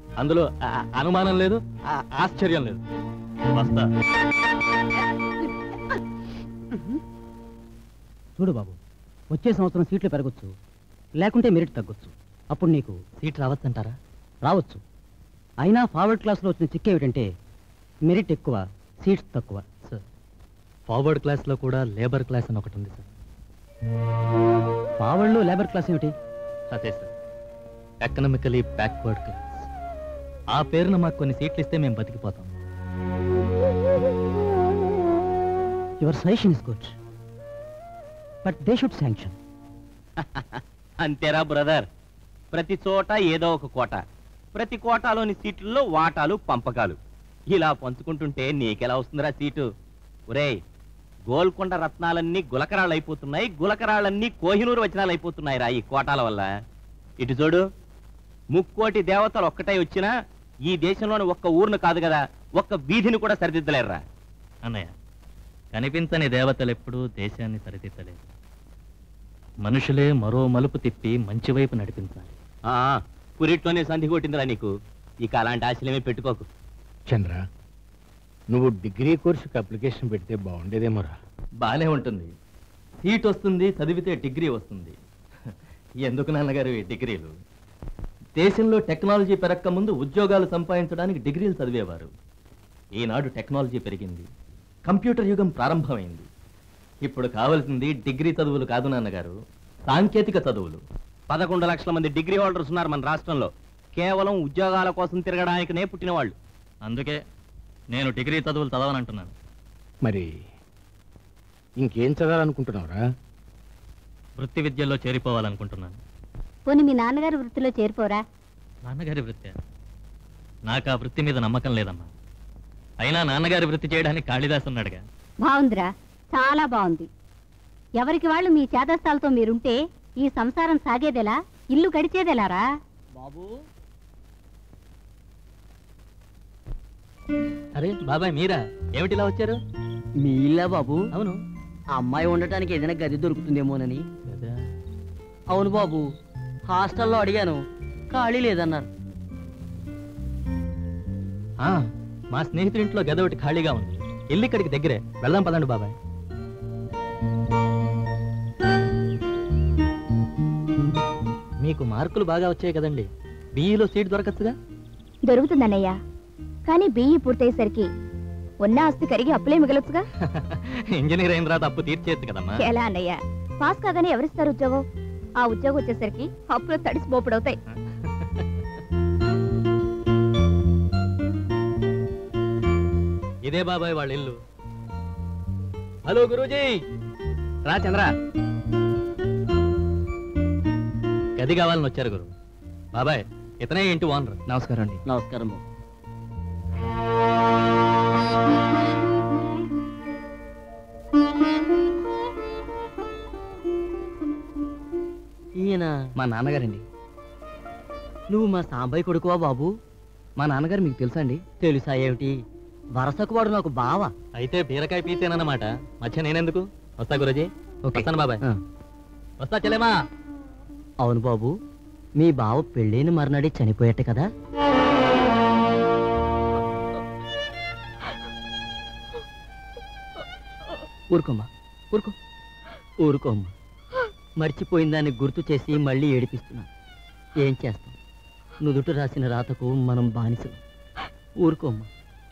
అందులో ఆ- అనుమానం లేదు ఆ- ఆశ్చర్యం లేదు వస్తా చూడు బాబు వచ్చే సంవత్సరం సీట్లు పెరగచ్చు లేకుంటే మెరిట్ తగ్గొచ్చు అప్పుడు నీకు సీట్ రావచ్చంటారా రావచ్చు అయినా ఫార్వర్డ్ క్లాస్లో వచ్చిన చిక్ ఏమిటంటే మెరిట్ ఎక్కువ సీట్స్ తక్కువ సార్ ఫార్వర్డ్ క్లాస్లో కూడా లేబర్ క్లాస్ అని ఒకటి ఉంది సార్ ఫార్వర్డ్లో లేబర్ క్లాస్ ఏమిటి అదే సార్ ఎకనామికలీ బ్యాక్వర్డ్ క్లాస్ ఆ పేరున మాకు కొన్ని సీట్లు ఇస్తే మేము బతికిపోతాం your suggestion is good but they should sanction అంతేరా బ్రదర్ ప్రతి చోట ఏదో ఒక కోట ప్రతి కోటాలోని సీట్లలో వాటాలు పంపకాలు ఇలా పంచుకుంటుంటే నీకెలా వస్తుందిరా సీటు ఒరేయ్ గోల్కొండ రత్నాలన్నీ గులకరాళ్ళు అయిపోతున్నాయి గులకరాళ్ళన్నీ కోహినూరు వచనాలు అయిపోతున్నాయి రా ఈ కోటాల వల్ల ఇటు చూడు ముక్కోటి దేవతలు ఒక్కటై వచ్చినా ఈ దేశంలోని ఒక్క ఊరును కాదు కదా ఒక్క వీధిని కూడా సరిదిద్దలేరురా అన్నయ్య కనిపించని దేవతలు ఎప్పుడూ దేశాన్ని సరిదిద్దలేదు మనుషులే మరో మలుపు తిప్పి మంచి వైపు నడిపించాలి ఆ, పురిట్లోనే సంధి కొట్టిందిరా నీకు ఇక అలాంటి ఆశలేమీ పెట్టుకోకు చంద్ర నువ్వు డిగ్రీ కోర్సుకి అప్లికేషన్ పెడితే బాగుండేదేమోరా బానే ఉంటుంది సీట్ వస్తుంది చదివితే డిగ్రీ వస్తుంది ఎందుకు నాన్నగారు ఈ డిగ్రీలు దేశంలో టెక్నాలజీ పెరక్క ముందు ఉద్యోగాలు సంపాదించడానికి డిగ్రీలు చదివేవారు ఈనాడు టెక్నాలజీ పెరిగింది కంప్యూటర్ యుగం ప్రారంభమైంది ఇప్పుడు కావాల్సింది డిగ్రీ చదువులు కాదు నాన్నగారు సాంకేతిక చదువులు పదకొండు లక్షల మంది డిగ్రీ హోల్డర్స్ ఉన్నారు మన రాష్ట్రంలో కేవలం ఉద్యోగాల కోసం తిరగడానికినే పుట్టిన వాళ్ళు అందుకే నేను డిగ్రీ చదువులు చదవనంటున్నాను మరి ఇంకేం చదవాలనుకుంటున్నావురా వృత్తి విద్యల్లో చేరిపోవాలనుకుంటున్నాను పోనీ మీ నాన్నగారి వృత్తిలో చేరిపోరా నాన్నగారి వృత్తి నాకు ఆ వృత్తి మీద నమ్మకం లేదమ్మా అయినా నాన్నగారి వృత్తి చేయడానికి కాళిదాస్ ఉన్నాడుగా బాగుందిరా చాలా బాగుంది ఎవరికి వాళ్ళు మీ చేతస్థాలతో మీరుంటే ఈ సంసారం సాగేదెలా ఇల్లు గడిచేదెలారా బాబు అరే బాబాయ్ మీరా ఏమిటి ఇలా వచ్చారు మీ ఇల్లా బాబు అవును ఆ అమ్మాయి ఉండటానికి ఏదైనా గది దొరుకుతుందేమోనని అవును బాబు హాస్టల్లో అడిగాను ఖాళీ లేదన్నారు ఆ, మా స్నేహితుడి ఇంట్లో గది ఒకటి ఖాళీగా ఉంది ఇల్లు ఇక్కడికి దగ్గరే వెళ్దాం పదండి బాబాయ్ మీకు మార్కులు బాగా వచ్చాయి కదండి బీఈలో సీట్ దొరకచ్చుగా దొరుకుతుందన్నయ్య కానీ బియ్యి పూర్తయ్యేసరికి ఉన్న ఆస్తి కరిగి అప్పులే మిగలొచ్చుగా ఇంజనీర్ అయిన తర్వాత అప్పు తీర్చేయచ్చు కదమ్మా ఎలా అన్నయ్య పాస్ కాగానే ఎవరిస్తారు ఉద్యోగం ఆ ఉద్యోగం వచ్చేసరికి అప్పులు తడిసి మోపుడవుతాయి ఇదే బాబాయ్ వాళ్ళ ఇల్లు హలో గురూజీ రా చంద్ర గది కావాలని వచ్చారు గురు బాబాయ్ ఇతనే ఇంటి ఓనర్ నమస్కారం అండి నమస్కారం బాబు ఈయన మా నాన్నగారండి నువ్వు మా సాంబయ్య కొడుకువా బాబు మా నాన్నగారు మీకు తెలుసా అండి తెలుసా ఏమిటి వరసకు వాడు నాకు బావ అయితే బీరకాయ పీతేనన్నమాట మధ్య నేనెందుకు వస్తా గురూజీ వస్తాను బాబాయ్ వస్తా చెలేమా అవును బాబు మీ బావ పెళ్ళైన మర్నాడే చనిపోయట కదా ఊరుకోమ్మా ఊరుకో ఊరుకోమ్మా మర్చిపోయిన దాన్ని గుర్తు చేసి మళ్ళీ ఏడిపిస్తున్నా ఏం చేస్తాం నుదుట రాసిన రాతకు మనం బానిసం ఊరుకోమ్మా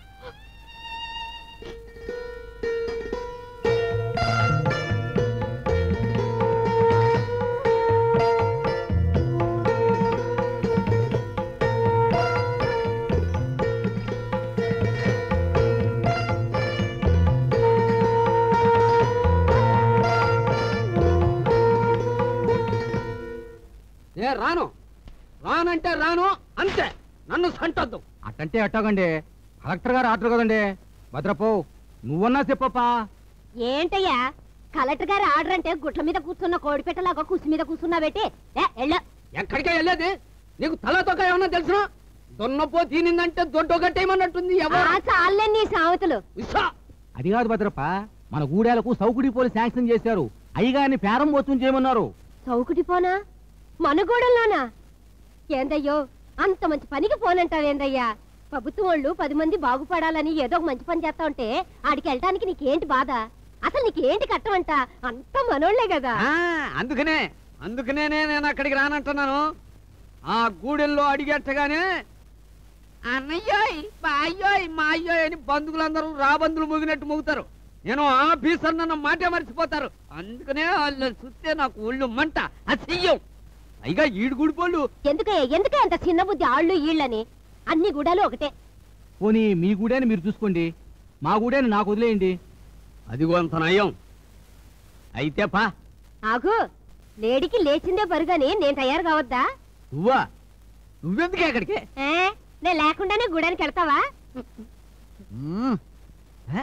ఏ రాను రానంటే రాను అంతే నన్ను సంటద్దు అట్టంటే అట్టాగండి కలెక్టర్ గారు ఆర్డర్ కదండి భద్రపో నువ్వన్నా చెప్పప్పా ఏంటయ్యా కలెక్టర్ గారి ఆర్డర్ అంటే గుట్ల మీద కూర్చున్న కోడిపెట్టలాగా కుసి మీద కూర్చున్నా పెట్టి ఎళ్ళ ఎక్కడికే వెళ్ళేది నీకు తలతోక ఏమన్నా తెలుసునా దొన్నపో తినిందంటే దొడ్డు గట్టేయమన్నట్టుంది ఎవరు చాలే నీ సామెతలు ఇస్సా. అది కాదు భద్రప్ప మన గూడేలకు సౌకుడి పోలి శాంక్షన్ చేశారు అయ్యగారిని పేరం పోతుంది చేయమన్నారు చౌకుటి పోనా మన గోడల్లోనా ఏందయ్యో అంత మంచి పనికి పోనంటావేందయ్యా ప్రభుత్వం వాళ్ళు పది మంది బాగుపడాలని ఏదో ఒక మంచి పని చేస్తా ఉంటే ఆడికి వెళ్ళటానికి నీకేంటి బాధ అసలు నీకేంటి కట్టమంట అంత మనోళ్లే కదా ఆ, అందుకనే అందుకనే నేను అక్కడికి రానంటున్నాను ఆ గూడెల్లో అడిగేట్టగానే అన్నయ్యోయ్ మా అయ్యోయ్ మా అయ్యోయ్ అని బంధువులందరూ రాబందులు మూగినట్టు మూగుతారు నేను ఆఫీసర్ నన్న మాటే మర్చిపోతారు అందుకనే వాళ్ళు చూస్తే నాకు ఒళ్ళు మంట అసహ్యం పైగా ఈడు గుడిపోళ్ళు ఎందుకే ఎందుకే అంత చిన్న బుద్ధి ఆళ్ళు ఈళ్ళని అన్ని గుడాలు ఒకటే పోనీ మీ గూడేని మీరు చూసుకోండి మా గూడేని నాకు వదిలేయండి అదిగో అంత నయం అయితే పా ఆగు లేడికి లేచిందే పరుగాని నేను తయారు కావద్దా నువ్వా నువ్వెందుకే అక్కడికి ఏ, నేను లేకుండానే గుడానికి వెళ్తావా మ్మ్. ఏ?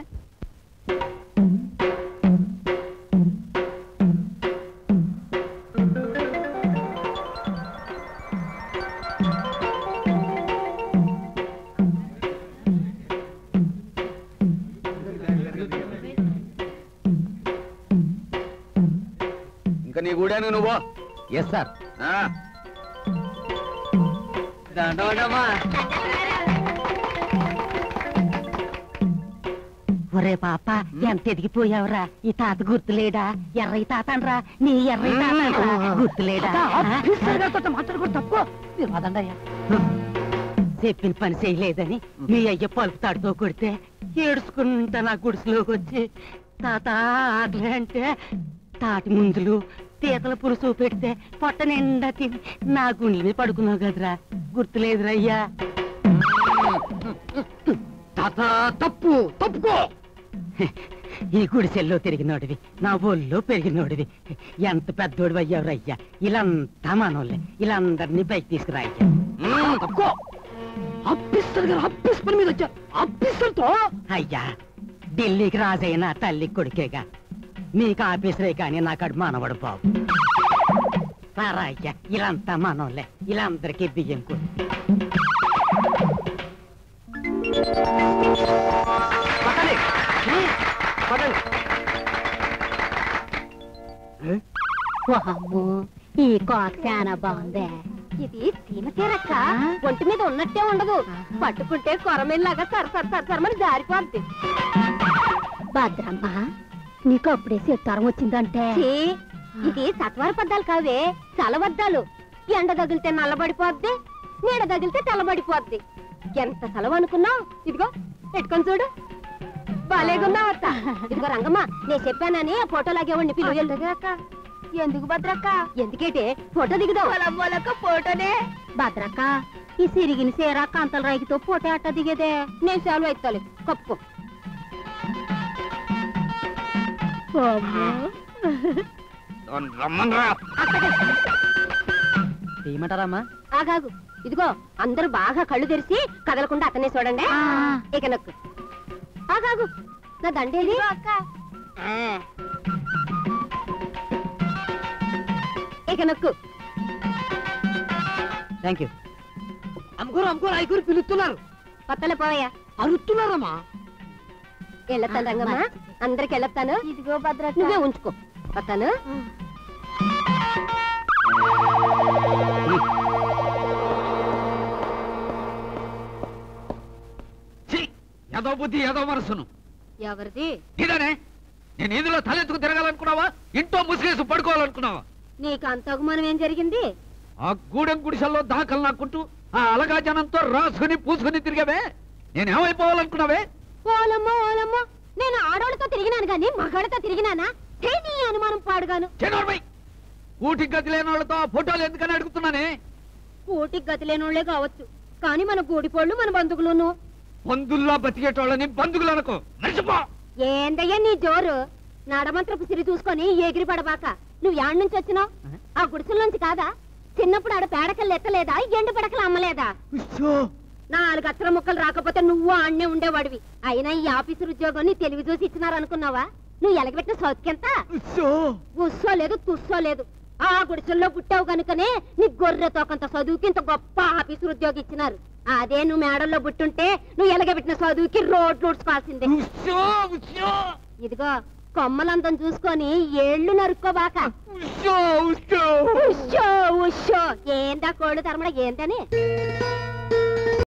ఇంకా నీ గూడాను నువ్వు ఎస్ సార్ ఆ, ఒరే పాప ఎంత ఎదిగిపోయావురా ఈ తాత గుర్తులేడా ఎర్రయి తాత అనరా నీ ఎర్రయి తాత అనరా గుర్తులేడా చెప్పిన పని చేయలేదని మీ అయ్య పలుపు తాడుతో కొడితే ఏడుచుకుంటా నా గుడిసెలోకి వచ్చి తాత ఆకలి అంటే తాటి ముందులు పీతల పులుసు పెడితే పొట్ట నిండా తిని నా గుండెల మీద పడుకున్నావు కదరా గుర్తులేదురా అయ్యా తాత తప్పు తప్పుకో ఈ గుడిసెల్లో తిరిగినోడివి నా ఒళ్ళో పెరిగినోడివి ఎంత పెద్దోడు అయ్యావురయ్యా ఇలాంతా మనోళ్ళే ఇలా అందరినీ బయట తీసుకురా అయ్యా మ్మ్, తప్పుకో అప్పిస్తారు గారు అప్పిస్ పని మీద వచ్చారు అప్పిస్తర్తో అయ్యా ఢిల్లీకి రాజైన తల్లి కొడుకేగా మీకు ఆఫీసరే కానీ నాకాడు మనవడు బాబు రారా అయ్యా ఇలాంతా మనోళ్ళే ఇలా అందరికీ బియ్యం కొడు వామ్మో, ఈ కోక చాలా బాగుందే ఇది సీమ చీరక్క ఒంటి మీద ఉన్నట్టే ఉండదు పట్టుకుంటే కొరమేలాగా సర సర సర సరమని జారిపోద్ది భద్రమ్మ నీకు అప్పుడే సిత్తారం వచ్చిందంటే ఛీ, ఇది సత్వర పద్దాలు కావే చలవద్దాలు ఎండ తగిలితే నల్లబడిపోద్ది నీడ తగిలితే తెల్లబడిపోద్ది ఎంత సెలవు అనుకున్నావు ఇదిగో పెట్టుకొని చూడు బాలేగున్నావత్త ఇదిగో రంగమ్మ నేను చెప్పానని ఆ ఫోటో లాగేవాడిని పిలువ ఎందుకు భద్రక్క ఎందుకేటే ఫోటో దిగుదాం ఫోటోనే భద్రక్క ఈ సిరిగిన సీర కంతల రైకితో పోటీ అట్ట దిగేదే నేను సెలవు ఎత్తాలి కప్పుకో నన్ను రమ్మనరా తీయమంటారమ్మా ఆగాగు ఇదిగో అందరూ బాగా కళ్ళు తెరిచి కదలకుండా అతనే చూడండి ఇక నొక్కు ఆగాగు నా దండేది ఆ. ఇక నొక్కు థ్యాంక్ యూ అమ్ముకోరు అమ్ముకోరు ఐగురు పిలుస్తున్నారు కొత్తలే పోయా అరుస్తున్నారమ్మా వెళ్ళొస్తాను రంగమ్మ అందరికి వెళ్ళొస్తాను ఇదిగో భద్ర నువ్వే ఉంచుకో వస్తాను ఛీ, ఏదో బుద్ధి ఏదో మనసును ఎవరిది ఇదనే నేను ఇందులో తలెత్తుకు తిరగాలనుకున్నావా ఇంట్లో ముసిగేసి పడుకోవాలనుకున్నావా నీకు అంత అవమానం ఏం జరిగింది ఆ గూడెం గుడిసెల్లో దాఖలు నాకుంటూ ఆ అలగా జనంతో రాసుకుని పూసుకుని తిరిగావే నేనేమైపోవాలనుకున్నావే ఓలమ్మో ఓలమ్మో నేను ఆడోళ్ళతో తిరిగినాను గాని మగాళ్ళతో తిరిగినానా ఛీ, నీ అనుమానం పాడుగాను చెనోర్మై ఊటికి గతి లేని వాళ్ళతో ఆ ఫోటోలు ఎందుకని అడుగుతున్నానే కూటికి గతి లేనోళ్లే కావచ్చు కానీ మన గూడిపోళ్ళు మన బంధువులును బంధుల్లా బతికేటోళ్ళని బంధువులు అనుకో మర్చిపో ఏందయ్యా నీ జోరు నడమంత్రపు సిరి చూసుకొని ఎగిరి పడబాక నువ్వు యాడ్ నుంచి వచ్చినావు ఆ గుడిసెల నుంచి కాదా చిన్నప్పుడు ఆడ పేడకలు ఎత్తలేదా ఎండు పడకలు అమ్మలేదా నాలుగు అత్తర ముక్కలు రాకపోతే నువ్వు ఆడనే ఉండేవాడివి అయినా ఈ ఆఫీసర్ ఉద్యోగం నీ తెలివి చూసి ఇచ్చినారు అనుకున్నావా నువ్వు ఎలగబెట్టిన సౌత్కెంత ఉస్సో లేదు తుస్సో లేదు ఆ గుడిసెల్లో పుట్టావు కనుకనే నీ గొర్రె తోకంత చదువుకి ఇంత గొప్ప ఆఫీసర్ ఉద్యోగం ఇచ్చినారు అదే నువ్వు మేడల్లో పుట్టుంటే నువ్వు ఎలగబెట్టిన చదువుకి రోడ్లు ఉడ్చుకోవాల్సిందే ఉస్సో, ఉస్సో. ఇదిగో కొమ్మలంతం చూసుకొని ఏళ్ళు నరుక్కోబాక ఉష్షో, ఉష్షో. ఉష్షో ఉష్షో ఏందా కోళ్ళు తరమడ ఏంటని